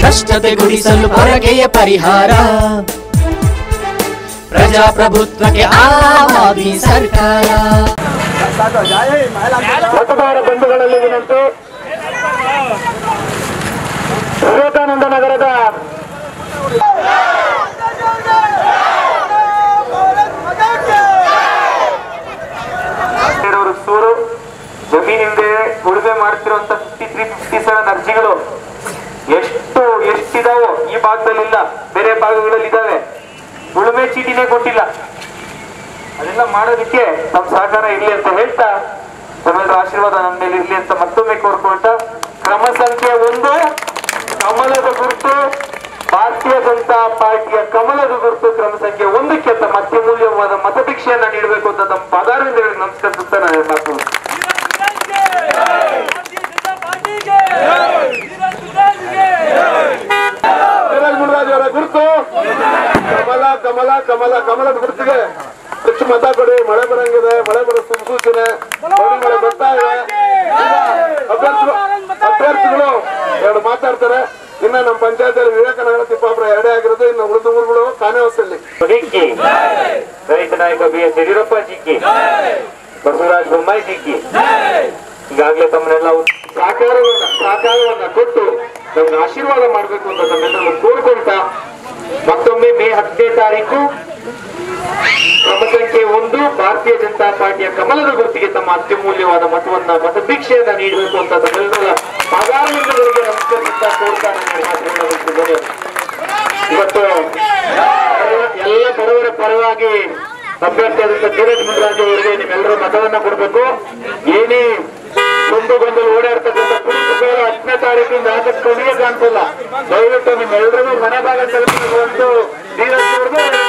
ಭ್ರಷ್ಟತೆ ಗುಡಿಸಲು ಪೊರಕೆಯ ಪರಿಹಾರ ಪ್ರಜಾಪ್ರಭುತ್ವಕ್ಕೆ ಆವಾದಿ ಸರ್ಕಾರ ಮತದಾರ ಬಂಧುಗಳಲ್ಲಿ ವಿನಂತಿ ವಿವೇಕಾನಂದ ನಗರದ ಇರೋರು ಸೂರು ಜಮೀನಿಂದ ಉಳುಮೆ ಮಾಡ್ತಿರುವಂತ ಫಿಫ್ಟಿ ತ್ರೀ ಫಿಫ್ಟಿ ಸೆವೆನ್ ಅರ್ಜಿಗಳು ಎಷ್ಟು ಎಷ್ಟಿದಾವೋ ಈ ಭಾಗದಲ್ಲಿಲ್ಲ ಬೇರೆ ಭಾಗಗಳಲ್ಲಿ ಇದಾವೆ ಉಳುಮೆ ಚೀಟಿನೇ ಕೊಟ್ಟಿಲ್ಲ ಅದೆಲ್ಲ ಮಾಡೋದಕ್ಕೆ ನಮ್ ಸಹಕಾರ ಇರ್ಲಿ ಅಂತ ಹೇಳ್ತಾ ತಮ್ಮೆಲ್ಲರ ಆಶೀರ್ವಾದ ನನ್ನ ಮೇಲೆ ಇರ್ಲಿ ಅಂತ ಮತ್ತೊಮ್ಮೆ ಕೋರ್ಕೊಳ್ತಾ ಕ್ರಮ ಸಂಖ್ಯೆ ಒಂದು ಕಮಲದ ಗುರುತು ಭಾರತೀಯ ಜನತಾ ಪಾರ್ಟಿಯ ಕಮಲದ ಗುರುತು ಕ್ರಮ ಸಂಖ್ಯೆ ಒಂದಕ್ಕೆ ತಮ್ಮ ಅತ್ಯಮೂಲ್ಯವಾದ ಮತಭಿಕ್ಷೆಯನ್ನ ನೀಡಬೇಕು ಅಂತ ತಮ್ಮ ಪದಾರದಿಂದ ಹೇಳಿ ನಮಸ್ಕರಿಸುತ್ತಾ ನಾನು ಮಾತು ಮುನರಾಜ್ ಅವರ ಗುರುತು ಕಮಲ ಕಮಲ ಕಮಲ ಕಮಲದ ಗುರುತಿಗೆ ಹೆಚ್ಚು ಮತ ಕೊಡಿ ಮಳೆ ಬರಂಗಿದೆ ಮಳೆ ಬರೋ ಮುನ್ಸೂಚನೆ ನೋಡಿ ಮಳೆ ಬರ್ತಾ ಇದೆ ಈಗ ಅಭ್ಯರ್ಥಿಗಳು ಅಭ್ಯರ್ಥಿಗಳು ಎರಡು ಮಾತಾಡ್ತಾರೆ ಇನ್ನ ನಮ್ಮ ಪಂಚಾಯತಿಯಲ್ಲಿ ವಿವೇಕಾನಗರ ತಿಪ್ಪಾಪುರ ಎರಡೇ ಆಗಿರೋದು ಇನ್ನು ಉಳಿದ ಊರುಗಳು ಕಾನೆವಸಲ್ಲಿ ಜಿಕ್ಕಿ ರೈತ ನಾಯಕ ಬಿ ಎಸ್ ಯಡಿಯೂರಪ್ಪ ಜಿಕ್ಕಿ ಬಸವರಾಜ ಬೊಮ್ಮಾಯಿ ಜಿಕ್ಕಿ ಈಗಾಗಲೇ ತಮ್ಮನ್ನೆಲ್ಲ ಸಹಕಾರವನ್ನ ಸಹಕಾರವನ್ನ ಕೊಟ್ಟು ನಮ್ಗೆ ಆಶೀರ್ವಾದ ಮಾಡಬೇಕು ಅಂತ ತಮ್ಮೆಲ್ಲರೂ ಕೋರ್ಕೊಳ್ತಾ ಮತ್ತೊಮ್ಮೆ ಮೇ ಹತ್ತನೇ ತಾರೀಕು ಕ್ರಮ ಸಂಖ್ಯೆ ಒಂದು ಭಾರತೀಯ ಜನತಾ ಪಾರ್ಟಿಯ ಕಮಲದ ಗುರುತಿಗೆ ತಮ್ಮ ಅತ್ಯಮೂಲ್ಯವಾದ ಮತವನ್ನ ಮತಭಿಕ್ಷೆಯನ್ನ ನೀಡಬೇಕು ಅಂತ ತಮ್ಮೆಲ್ಲರ ಪದಾರ್ವಗಳಿಗೆ ನಮಸ್ಕರಿಸುತ್ತಾ ಕೋರ್ತಾ ನನ್ನ ಮಾತುಗಳನ್ನ ಮುಗಿಸಿದ್ದೇನೆ. ಇವತ್ತು ಎಲ್ಲ ಬಡವರ ಪರವಾಗಿ ಅಭ್ಯರ್ಥಿಯಾದಂತ ಧೀರಜ್ ಮುನ್ರಾಜ್ ಅವರಿಗೆ ನಿಮ್ಮೆಲ್ಲರೂ ಮತವನ್ನ ಕೊಡಬೇಕು ಏನೇ ಒಂದು ಗೊಂದಲ ಓಡಾಡ್ತಕ್ಕಂಥ ಪುರುಷರು ಹತ್ತನೇ ತಾರೀಕಿಂದ ಆದಷ್ಟು ಕೊನೆಗೆ ಕಾಣ್ತಿಲ್ಲ ದಯವಿಟ್ಟು ನಿಮ್ಮೆಲ್ಲರಿಗೂ ಮನೆ ಭಾಗ ತಲುಪಬೇಕು ಧೀರಜ್ ಅವ್ರಿಗೂ